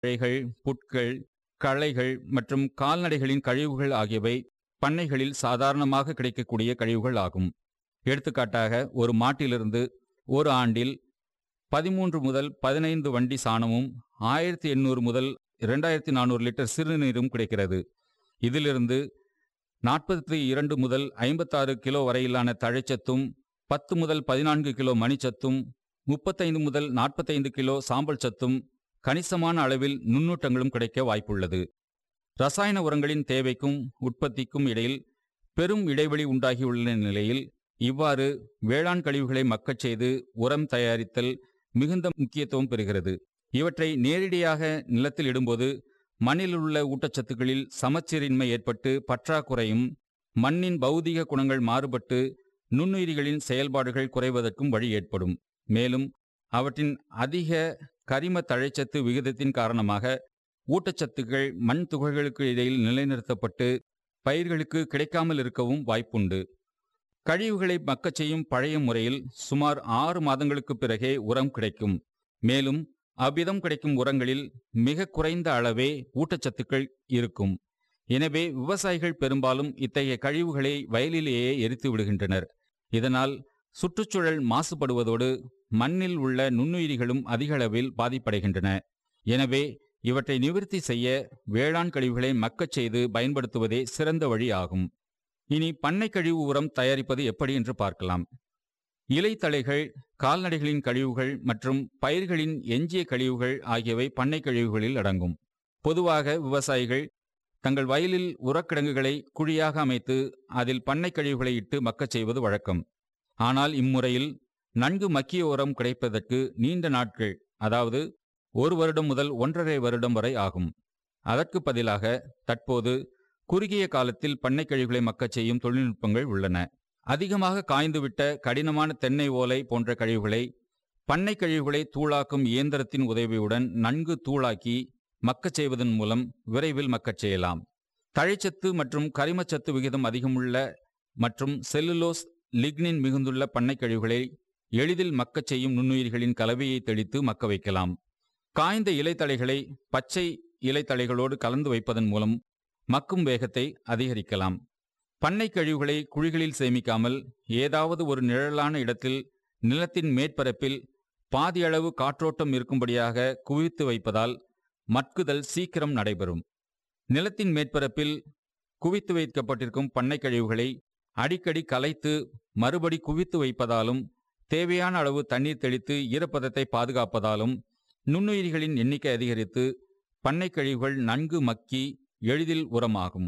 இலைகள் புட்கள் களைகள் மற்றும் கால்நடைகளின் கழிவுகள் ஆகியவை பண்ணைகளில் சாதாரணமாக கிடைக்கக்கூடிய கழிவுகள் ஆகும் எடுத்துக்காட்டாக ஒரு மாட்டிலிருந்து ஒரு ஆண்டில் பதிமூன்று முதல் பதினைந்து வண்டி சாணமும் ஆயிரத்தி எண்ணூறு முதல் இரண்டாயிரத்தி நானூறு லிட்டர் சிறுநீரும் கிடைக்கிறது இதிலிருந்து நாற்பத்தி இரண்டு முதல் ஐம்பத்தாறு கிலோ வரையிலான தழைச்சத்தும் பத்து முதல் பதினான்கு கிலோ மணிச்சத்தும் முப்பத்தைந்து முதல் நாற்பத்தைந்து கிலோ சாம்பல் சத்தும் கணிசமான அளவில் நுண்ணூட்டங்களும் கிடைக்க வாய்ப்புள்ளது ரசாயன உரங்களின் தேவைக்கும் உற்பத்திக்கும் இடையில் பெரும் இடைவெளி உண்டாகியுள்ள நிலையில் இவ்வாறு வேளாண் கழிவுகளை மக்கச் செய்து உரம் தயாரித்தல் மிகுந்த முக்கியத்துவம் பெறுகிறது இவற்றை நேரடியாக நிலத்தில் இடும்போது மண்ணில் உள்ள ஊட்டச்சத்துக்களில் சமச்சீரின்மை ஏற்பட்டு பற்றாக்குறையும் மண்ணின் பௌதிக குணங்கள் மாறுபட்டு நுண்ணுயிரிகளின் செயல்பாடுகள் குறைவதற்கும் வழி ஏற்படும் மேலும் அவற்றின் அதிக கரிம தழைச்சத்து விகிதத்தின் காரணமாக ஊட்டச்சத்துக்கள் மண் துகள்களுக்கு இடையில் நிலைநிறுத்தப்பட்டு பயிர்களுக்கு கிடைக்காமல் இருக்கவும் வாய்ப்புண்டு கழிவுகளை மக்கச் செய்யும் பழைய முறையில் சுமார் ஆறு மாதங்களுக்கு பிறகே உரம் கிடைக்கும் மேலும் அவ்விதம் கிடைக்கும் உரங்களில் மிக குறைந்த அளவே ஊட்டச்சத்துக்கள் இருக்கும் எனவே விவசாயிகள் பெரும்பாலும் இத்தகைய கழிவுகளை வயலிலேயே எரித்து விடுகின்றனர் இதனால் சுற்றுச்சூழல் மாசுபடுவதோடு மண்ணில் உள்ள நுண்ணுயிரிகளும் அதிக அளவில் பாதிப்படைகின்றன எனவே இவற்றை நிவர்த்தி செய்ய வேளாண் கழிவுகளை மக்கச் செய்து பயன்படுத்துவதே சிறந்த வழி ஆகும் இனி பண்ணை கழிவு உரம் தயாரிப்பது எப்படி என்று பார்க்கலாம் இலைத்தழைகள் கால்நடைகளின் கழிவுகள் மற்றும் பயிர்களின் எஞ்சிய கழிவுகள் ஆகியவை பண்ணை கழிவுகளில் அடங்கும் பொதுவாக விவசாயிகள் தங்கள் வயலில் உரக்கிடங்குகளை குழியாக அமைத்து அதில் பண்ணை கழிவுகளை இட்டு மக்கச் செய்வது வழக்கம் ஆனால் இம்முறையில் நன்கு மக்கிய உரம் கிடைப்பதற்கு நீண்ட நாட்கள் அதாவது ஒரு வருடம் முதல் ஒன்றரை வருடம் வரை ஆகும் அதற்கு பதிலாக தற்போது குறுகிய காலத்தில் பண்ணை கழிவுகளை மக்கச் செய்யும் தொழில்நுட்பங்கள் உள்ளன அதிகமாக காய்ந்துவிட்ட கடினமான தென்னை ஓலை போன்ற கழிவுகளை பண்ணை கழிவுகளை தூளாக்கும் இயந்திரத்தின் உதவியுடன் நன்கு தூளாக்கி மக்கச் செய்வதன் மூலம் விரைவில் மக்கச் செய்யலாம் தழைச்சத்து மற்றும் கரிமச்சத்து விகிதம் அதிகமுள்ள மற்றும் செல்லுலோஸ் லிக்னின் மிகுந்துள்ள பண்ணை கழிவுகளை எளிதில் மக்கச் செய்யும் நுண்ணுயிர்களின் கலவையை தெளித்து மக்க வைக்கலாம் காய்ந்த இலைத்தழைகளை பச்சை இலைத்தழைகளோடு கலந்து வைப்பதன் மூலம் மக்கும் வேகத்தை அதிகரிக்கலாம் பண்ணை கழிவுகளை குழிகளில் சேமிக்காமல் ஏதாவது ஒரு நிழலான இடத்தில் நிலத்தின் மேற்பரப்பில் பாதியளவு காற்றோட்டம் இருக்கும்படியாக குவித்து வைப்பதால் மட்குதல் சீக்கிரம் நடைபெறும் நிலத்தின் மேற்பரப்பில் குவித்து வைக்கப்பட்டிருக்கும் பண்ணை கழிவுகளை அடிக்கடி கலைத்து மறுபடி குவித்து வைப்பதாலும் தேவையான அளவு தண்ணீர் தெளித்து ஈரப்பதத்தை பாதுகாப்பதாலும் நுண்ணுயிரிகளின் எண்ணிக்கை அதிகரித்து பண்ணை கழிவுகள் நன்கு மக்கி எளிதில் உரமாகும்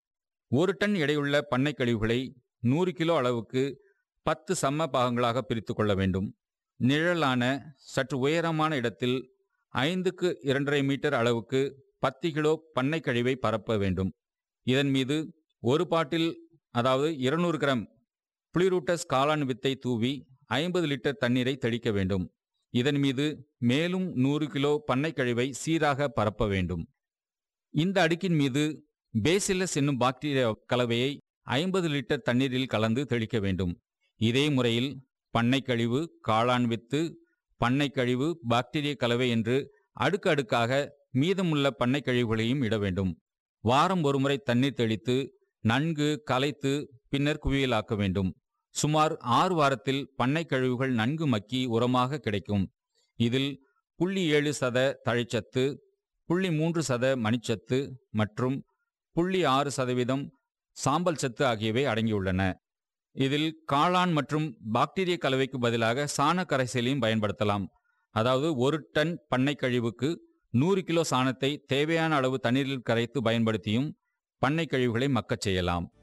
ஒரு டன் எடையுள்ள பண்ணை கழிவுகளை நூறு கிலோ அளவுக்கு பத்து சம பாகங்களாக பிரித்து கொள்ள வேண்டும் நிழலான சற்று உயரமான இடத்தில் ஐந்துக்கு இரண்டரை மீட்டர் அளவுக்கு பத்து கிலோ பண்ணை கழிவை பரப்ப வேண்டும் இதன் மீது ஒரு பாட்டில் அதாவது இருநூறு கிராம் புளிரூட்டஸ் காளான் வித்தை தூவி ஐம்பது லிட்டர் தண்ணீரை தெளிக்க வேண்டும் இதன் மீது மேலும் நூறு கிலோ பண்ணை கழிவை சீராக பரப்ப வேண்டும் இந்த அடுக்கின் மீது பேசிலஸ் என்னும் பாக்டீரியா கலவையை ஐம்பது லிட்டர் தண்ணீரில் கலந்து தெளிக்க வேண்டும் இதே முறையில் பண்ணை கழிவு காளான் வித்து பண்ணை கழிவு பாக்டீரிய கலவை என்று அடுக்கு அடுக்காக மீதமுள்ள பண்ணை கழிவுகளையும் இட வேண்டும் வாரம் ஒருமுறை தண்ணீர் தெளித்து நன்கு கலைத்து பின்னர் குவியலாக்க வேண்டும் சுமார் ஆறு வாரத்தில் பண்ணை கழிவுகள் நன்கு மக்கி உரமாக கிடைக்கும் இதில் புள்ளி ஏழு சத தழைச்சத்து புள்ளி மூன்று சத மணிச்சத்து மற்றும் புள்ளி ஆறு சதவீதம் சாம்பல் சத்து ஆகியவை அடங்கியுள்ளன இதில் காளான் மற்றும் பாக்டீரிய கலவைக்கு பதிலாக சாண கரைசலையும் பயன்படுத்தலாம் அதாவது ஒரு டன் பண்ணை கழிவுக்கு நூறு கிலோ சாணத்தை தேவையான அளவு தண்ணீரில் கரைத்து பயன்படுத்தியும் பண்ணை கழிவுகளை மக்கச் செய்யலாம்